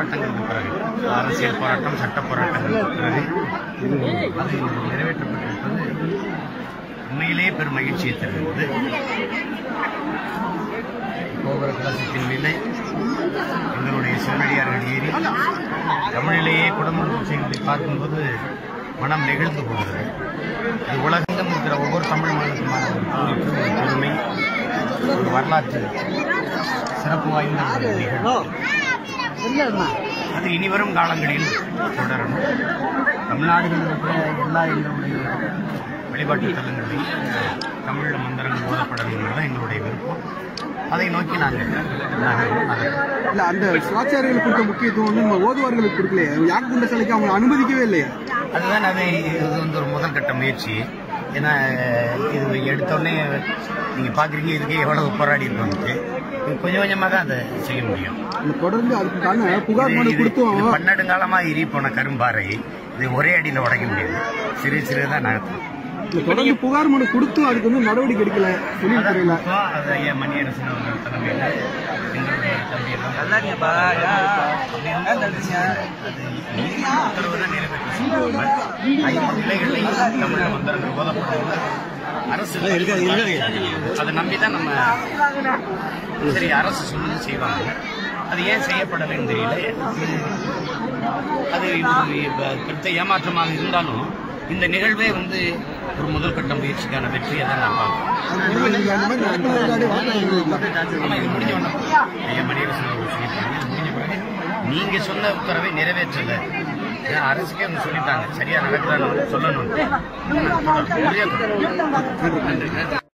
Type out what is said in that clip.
போராட்டங்களுக்கு பிறகு அரசியல் போராட்டம் சட்ட போராட்டங்களுக்கு பிறகு அது நிறைவேற்றப்பட்டிருப்பது உண்மையிலேயே பெரும் மகிழ்ச்சியை தருகிறது கோபுர கலசத்தின் மேலே எங்களுடைய சிவனடியார்கள் ஏறி தமிழிலேயே குடமுழுக்கு செய்வதை பார்க்கும்போது மனம் நெகிழ்ந்து போகிறது இது உலகெங்கும் இருக்கிற ஒவ்வொரு தமிழ் மகனுக்குமான ஒரு பெருமிற்று, ஒரு பெருமை ஒரு வரலாற்று சிறப்பு வாய்ந்த ஒரு நிகழ்வு அது இனிவரும் காலங்களில் தொடரணும் தமிழ்நாடுகளில் இருக்கிற எல்லா எங்களுடைய வழிபாட்டு தலங்களிலும் தமிழ் மந்திரங்கள் ஓதப்படணுங்கிறது தான் எங்களுடைய விருப்பம் அதை நோக்கி நாங்கள் நகர்வோம் நகர்வோம் இல்ல அந்த சிவாச்சாரியர்களுக்கு கொடுத்த முக்கியத்துவம் வந்து நம்ம ஓதுவார்களுக்கு கொடுக்கலையே யாக்குண்ட சிலைக்கு அவங்க அனுமதிக்கவே இல்லையே அதுதான் அது இது வந்து ஒரு முதல் கட்ட முயற்சி ஏன்னா இது எடுத்தோடனே நீங்கள் பார்க்குறீங்க இதுக்கே எவ்வளவு போராடி இருக்கோம்ட்டு இது கொஞ்சம் கொஞ்சமாக தான் அதை செய்ய முடியும் இந்த தொடர்ந்து அதுக்கான புகார் இது- மனு இது- கொடுத்தும் இது பன்னெடுங்காலமா எரி போன கரும்பாறை இது ஒரே அடியில் உடைக்க முடியாது சிறு சிறு தான் நகர்த்தும் இந்த தொடர்ந்து புகார் மனு கொடுத்தும் அதுக்கு வந்து நடவடிக்கை எடுக்கல தொழில்துறையில அதான் அது ஐயா மணியரசன் அவர்கள் தலைமையில் எங்களுடைய தம்பி எல்லாம் உத்தரவு தான் நிறைவேற்ற ஐந்து நிலைகளையும் தமிழக மந்திரங்கள் ஓதப்படுவது அரசு அதை நம்பி தான் நம்ம சரி அரசு சொல்லி செய்வாங்க அது ஏன் செய்யப்படலைன்னு தெரியல அது இது இப்ப பெருத்த ஏமாற்றமாக இருந்தாலும் இந்த நிகழ்வே வந்து ஒரு முதல் கட்ட முயற்சிக்கான வெற்றியை தான் நான் பார்க்கிறேன் நீங்க அந்த மாதிரி நடக்கிறதுக்காக வாக்குறுதி ஆமா, இது முடிஞ்ச உடனே ஐயா மணியரசன் அவர்கள் சொல்லியிருக்காங்க இது முடிஞ்ச பிறகு நீங்க சொன்ன உத்தரவை நிறைவேற்றல ஏன் அரசுக்கே அவங்க சொல்லிட்டாங்க சரியா நடக்கிறான்னு சொல்லணும் நன்றி நன்றி